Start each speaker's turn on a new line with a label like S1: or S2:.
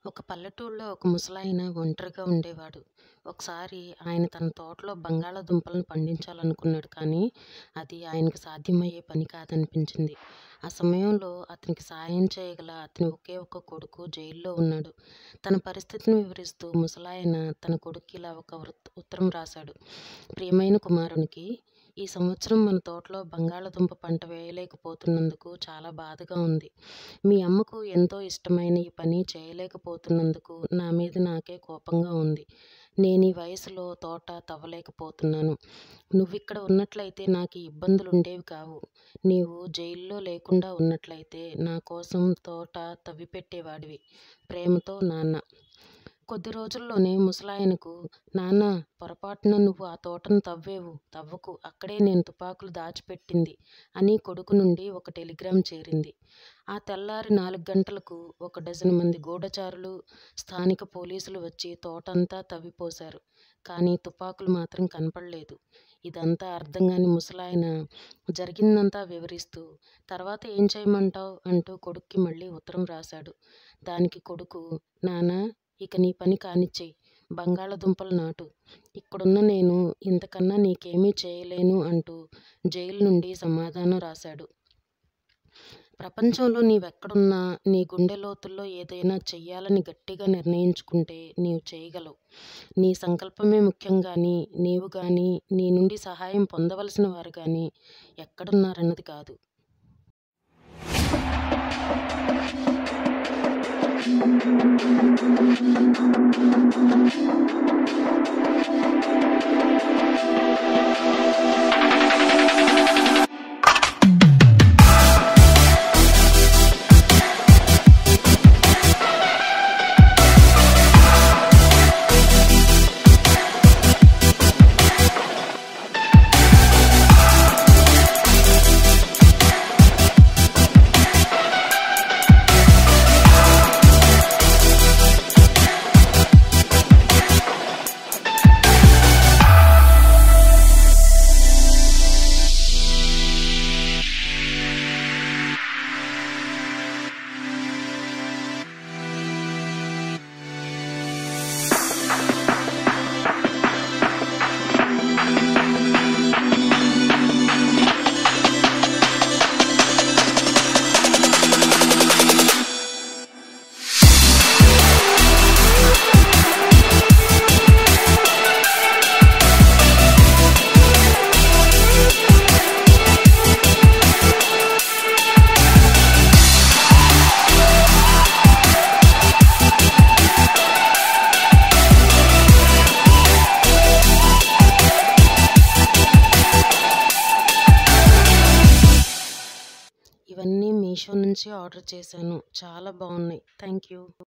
S1: ఒక పల్లెటూళ్ళో ఒక ముసలాయన ఒంటరిగా ఉండేవాడు. ఒకసారి ఆయన తన తోటలో బంగాళాదుంపలను పండించాలనుకున్నాడు కానీ, అది ఆయనకు సాధ్యమయ్యే పని కాదనిపించింది. ఆ సమయంలో అతనికి సాయం చేయగల అతని ఒకే ఒక్క కొడుకు జైల్లో ఉన్నాడు. తన పరిస్థితిని వివరిస్తూ ముసలాయన తన కొడుక్కిలా ఒక వృత్ ఉత్తరం రాశాడు. ప్రియమైన కుమారునికీ! ఈ సంవత్సరం మన తోటలో బంగాళాదుంప పంట వేయలేకపోతున్నందుకు చాలా బాధగా ఉంది. మీ అమ్మకు ఎంతో ఇష్టమైన ఈ పని చేయలేకపోతున్నందుకు నా మీద నాకే కోపంగా ఉంది. నేనీ వయసులో తోట తవ్వలేకపోతున్నాను. నువ్విక్కడ ఉన్నట్లయితే నాకీ ఇబ్బందులుండేవి కావు. నీవు జైల్లో లేకుండా ఉన్నట్లయితే నా కోసం తోట తవ్విపెట్టేవాడివి. ప్రేమతో నాన్న. కొద్ది రోజుల్లోనే ముసలాయనకు నాన్నా! పొరపాటున నువ్వు ఆ తోటను తవ్వేవు. తవ్వకు. అక్కడే నేను తుపాకులు దాచిపెట్టింది అని కొడుకు నుండి ఒక టెలిగ్రాం చేరింది. ఆ తెల్లారి నాలుగు గంటలకు ఒక డజను మంది గూఢచారులు, స్థానిక పోలీసులు వచ్చి తోటంతా తవ్విపోశారు. కానీ తుపాకులు మాత్రం కనపడలేదు. ఇదంతా అర్థంగాని ముసలాయన జరిగిందంతా వివరిస్తూ, తర్వాత ఏం చేయమంటావ్? అంటూ కొడుక్కి మళ్ళీ ఉత్తరం రాశాడు. దానికి కొడుకు నాన్నా! ఇక నీ పని కానిచ్చెయ్. బంగాళాదుంపలు నాటు. ఇక్కడున్న నేను ఇంతకన్నా నీకేమీ చేయలేను అంటూ జైలు నుండి సమాధానం రాశాడు. ప్రపంచంలో నీవెక్కడున్నా నీ గుండె లోతుల్లో ఏదైనా చెయ్యాలని గట్టిగా నిర్ణయించుకుంటే నీవు చేయగలవు. నీ సంకల్పమే ముఖ్యం గానీ, నీవు గానీ, నీ నుండి సహాయం పొందవలసిన వారు గానీ ఎక్కడున్నారన్నది కాదు. ఇవన్నీ మీషో నుంచి ఆర్డర్ చేశాను. చాలా బావున్నాయి. థాంక్యూ.